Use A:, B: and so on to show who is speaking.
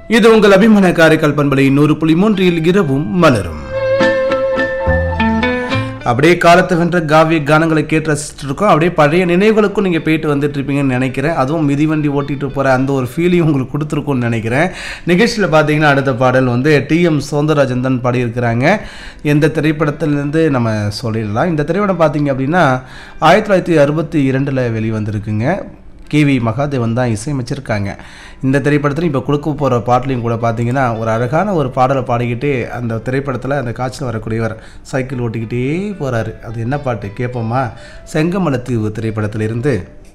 A: இது உங்கள் அபிமான காரைக்கால் பண்பலை நூறு புள்ளி மூன்றில் இரவும் மலரும் அப்படியே காலத்தை வென்ற காவிய கானங்களை கேட்டு ரசிச்சுட்டு இருக்கோம் அப்படியே பழைய நினைவுகளுக்கும் நீங்கள் போயிட்டு வந்துட்டு இருப்பீங்கன்னு நினைக்கிறேன் அதுவும் மிதிவண்டி ஓட்டிட்டு போகிற அந்த ஒரு ஃபீலிங் உங்களுக்கு கொடுத்துருக்கும்னு நினைக்கிறேன் நிகழ்ச்சியில் பார்த்தீங்கன்னா அடுத்த பாடல் வந்து டிஎம் சௌந்தரராஜன் தான் பாடியிருக்கிறாங்க எந்த திரைப்படத்திலேருந்து நம்ம சொல்லிடலாம் இந்த திரைப்படம் பார்த்தீங்க அப்படின்னா ஆயிரத்தி தொள்ளாயிரத்தி அறுபத்தி இரண்டில் வெளிவந்திருக்குங்க கேவி மகாதேவன் தான் இசையமைச்சிருக்காங்க இந்த திரைப்படத்தில் இப்போ கொடுக்க போகிற பாட்டுலையும் கூட பார்த்தீங்கன்னா ஒரு அழகான ஒரு பாடலை பாடிக்கிட்டே அந்த திரைப்படத்தில் அந்த காட்சியில் வரக்கூடியவர் சைக்கிள் ஓட்டிக்கிட்டே போகிறாரு அது என்ன பாட்டு கேட்போமா செங்கமலத்தீவு திரைப்படத்திலிருந்து